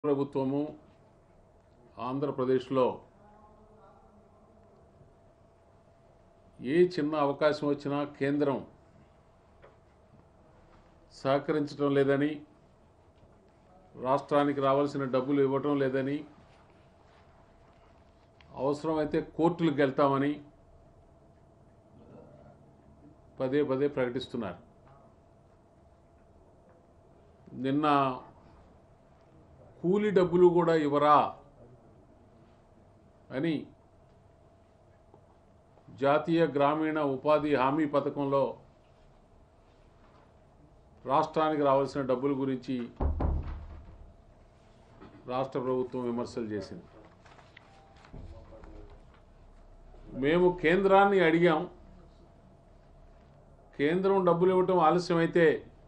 ప్రభుత్వము ఆంధ్రప్రదేశ్లో ఏ చిన్న అవకాశం వచ్చినా కేంద్రం సహకరించడం లేదని రాష్ట్రానికి రావాల్సిన డబ్బులు ఇవ్వటం లేదని అవసరమైతే కోర్టులకు వెళ్తామని పదే పదే ప్రకటిస్తున్నారు నిన్న కూలి డబ్బులు కూడా ఇవ్వరా అని జాతీయ గ్రామీణ ఉపాధి హామీ పథకంలో రాష్ట్రానికి రావాల్సిన డబ్బుల గురించి రాష్ట్ర ప్రభుత్వం విమర్శలు చేసింది మేము కేంద్రాన్ని అడిగాం కేంద్రం డబ్బులు ఇవ్వటం ఆలస్యమైతే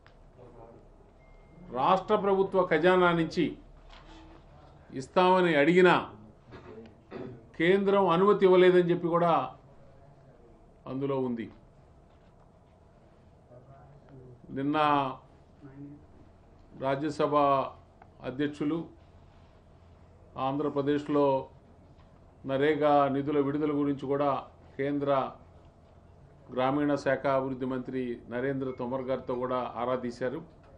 రాష్ట్ర ప్రభుత్వ ఖజానా నుంచి ఇస్తామని అడిగినా కేంద్రం అనుమతి ఇవ్వలేదని చెప్పి కూడా అందులో ఉంది నిన్న రాజ్యసభ అధ్యక్షులు ఆంధ్రప్రదేశ్లో నరేగా నిధుల విడుదల గురించి కూడా కేంద్ర గ్రామీణ శాఖ అభివృద్ధి మంత్రి నరేంద్ర తోమర్ గారితో కూడా ఆరా తీశారు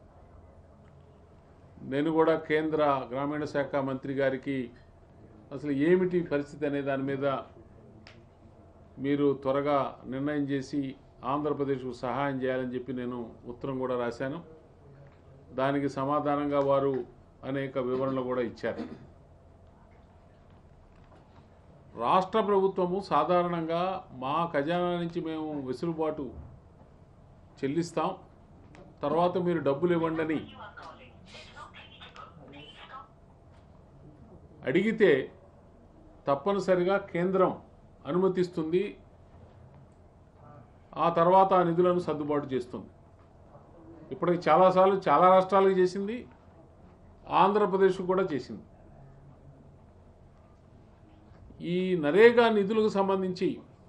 నేను కూడా కేంద్ర గ్రామీణ శాఖ మంత్రి గారికి అసలు ఏమిటి పరిస్థితి అనే దాని మీద మీరు త్వరగా నిర్ణయం చేసి ఆంధ్రప్రదేశ్కు సహాయం చేయాలని చెప్పి నేను ఉత్తరం కూడా రాశాను దానికి సమాధానంగా వారు అనేక వివరణలు కూడా ఇచ్చారు రాష్ట్ర ప్రభుత్వము సాధారణంగా మా ఖజానా నుంచి మేము వెసులుబాటు చెల్లిస్తాం తర్వాత మీరు డబ్బులు ఇవ్వండి అని అడిగితే తప్పనిసరిగా కేంద్రం అనుమతిస్తుంది ఆ తర్వాత ఆ నిధులను సర్దుబాటు చేస్తుంది ఇప్పటికి చాలాసార్లు చాలా రాష్ట్రాలకు చేసింది ఆంధ్రప్రదేశ్ కూడా చేసింది ఈ నరేగా నిధులకు సంబంధించి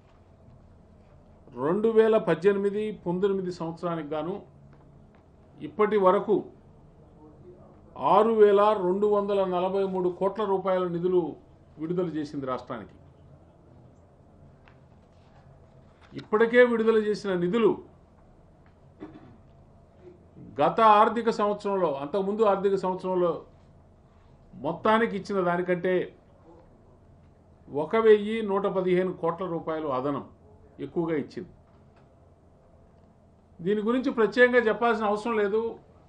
రెండు వేల పద్దెనిమిది పంతొమ్మిది సంవత్సరానికి గాను ఇప్పటి వరకు ఆరు వేల రెండు వందల నలభై మూడు కోట్ల రూపాయల నిధులు విడుదల చేసింది రాష్ట్రానికి ఇప్పటికే విడుదల చేసిన నిధులు గత ఆర్థిక సంవత్సరంలో అంతకుముందు ఆర్థిక సంవత్సరంలో మొత్తానికి ఇచ్చిన దానికంటే ఒక వెయ్యి నూట పదిహేను కోట్ల రూపాయలు అదనం ఎక్కువగా ఇచ్చింది దీని గురించి ప్రత్యేకంగా చెప్పాల్సిన అవసరం లేదు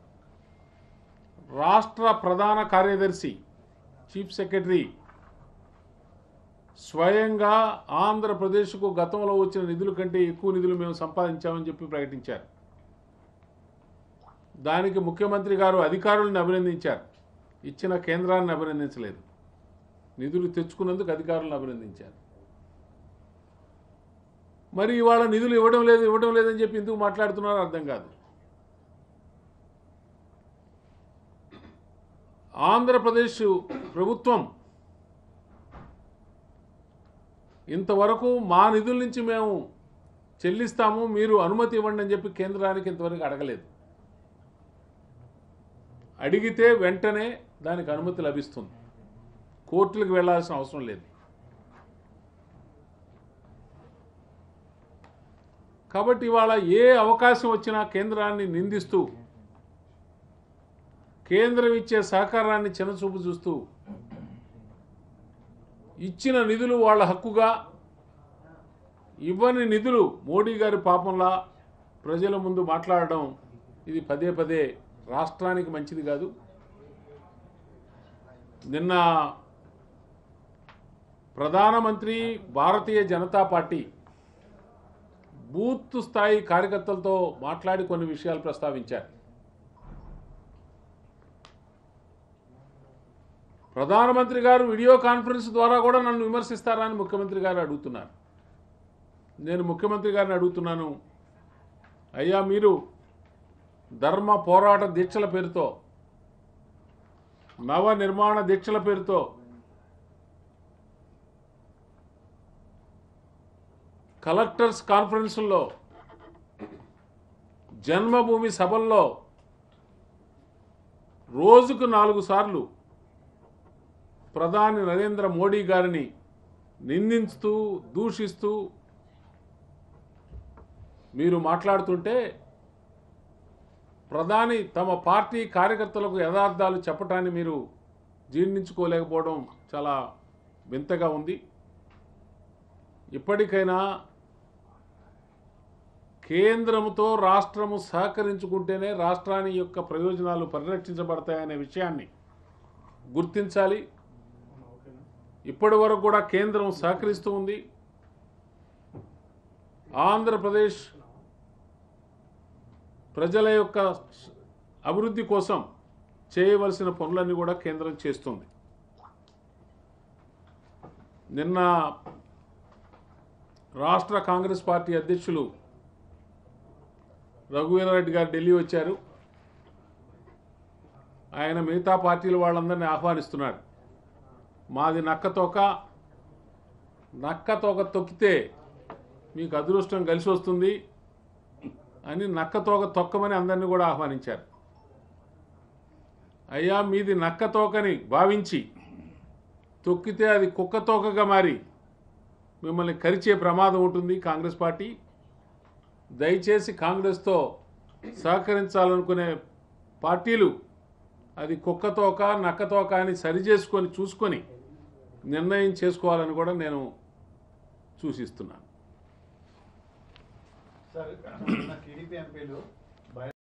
రాష్ట్ర ప్రధాన కార్యదర్శి చీఫ్ సెక్రటరీ స్వయంగా ఆంధ్రప్రదేశ్కు గతంలో వచ్చిన నిధుల కంటే ఎక్కువ నిధులు మేము సంపాదించామని చెప్పి ప్రకటించారు దానికి ముఖ్యమంత్రి గారు అధికారులను అభినందించారు ఇచ్చిన కేంద్రాన్ని అభినందించలేదు నిధులు తెచ్చుకున్నందుకు అధికారులను అభినందించారు మరి ఇవాళ నిధులు ఇవ్వడం లేదు ఇవ్వడం లేదని చెప్పి ఎందుకు మాట్లాడుతున్నారో అర్థం కాదు ఆంధ్రప్రదేశ్ ప్రభుత్వం ఇంతవరకు మా నిధుల నుంచి మేము చెల్లిస్తాము మీరు అనుమతి ఇవ్వండి అని చెప్పి కేంద్రానికి ఇంతవరకు అడగలేదు అడిగితే వెంటనే దానికి అనుమతి లభిస్తుంది కోర్టులకు వెళ్లాల్సిన అవసరం లేదు కాబట్టి ఇవాళ ఏ అవకాశం వచ్చినా కేంద్రాన్ని నిందిస్తూ కేంద్రం ఇచ్చే సహకారాన్ని చిన్నచూపు చూస్తూ ఇచ్చిన నిధులు వాళ్ళ హక్కుగా ఇవ్వని నిధులు మోడీ గారి పాపంలా ప్రజల ముందు మాట్లాడడం ఇది పదే పదే రాష్ట్రానికి మంచిది కాదు నిన్న ప్రధానమంత్రి భారతీయ జనతా పార్టీ బూత్ స్థాయి కార్యకర్తలతో మాట్లాడి కొన్ని విషయాలు ప్రస్తావించారు ప్రధానమంత్రి గారు వీడియో కాన్ఫరెన్స్ ద్వారా కూడా నన్ను విమర్శిస్తారా అని ముఖ్యమంత్రి గారు అడుగుతున్నారు నేను ముఖ్యమంత్రి గారిని అడుగుతున్నాను అయ్యా మీరు ధర్మ పోరాట దీక్షల పేరుతో నవ నిర్మాణ దీక్షల పేరుతో కలెక్టర్స్ కాన్ఫరెన్సుల్లో జన్మభూమి సభల్లో రోజుకు నాలుగు సార్లు ప్రధాని నరేంద్ర మోడీ గారిని నిందిస్తూ దూషిస్తూ మీరు మాట్లాడుతుంటే ప్రధాని తమ పార్టీ కార్యకర్తలకు యథార్థాలు చెప్పటాన్ని మీరు జీర్ణించుకోలేకపోవడం చాలా వింతగా ఉంది ఇప్పటికైనా కేంద్రంతో రాష్ట్రము సహకరించుకుంటేనే రాష్ట్రాన్ని యొక్క ప్రయోజనాలు పరిరక్షించబడతాయనే విషయాన్ని గుర్తించాలి ఇప్పటి వరకు కూడా కేంద్రం సహకరిస్తూ ఉంది ఆంధ్రప్రదేశ్ ప్రజల యొక్క అభివృద్ధి కోసం చేయవలసిన పనులన్నీ కూడా కేంద్రం చేస్తుంది నిన్న రాష్ట్ర కాంగ్రెస్ పార్టీ అధ్యక్షులు రఘువీరారెడ్డి గారు ఢిల్లీ వచ్చారు ఆయన మిగతా పార్టీల వాళ్ళందరినీ ఆహ్వానిస్తున్నాడు మాది నక్క తోక నక్క తోక తొక్కితే మీకు అదృష్టం కలిసి వస్తుంది అని నక్క తోక తొక్కమని అందరినీ కూడా ఆహ్వానించారు అయ్యా మీది నక్క తోకని భావించి తొక్కితే అది కుక్క తోకగా మారి మిమ్మల్ని కరిచే ప్రమాదం ఉంటుంది కాంగ్రెస్ పార్టీ దయచేసి కాంగ్రెస్తో సహకరించాలనుకునే పార్టీలు అది కుక్క తోక నక్క తోక అని సరిచేసుకొని చూసుకొని నిర్ణయం చేసుకోవాలని కూడా నేను సూచిస్తున్నాను సార్ టీడీపీ ఎంపీలు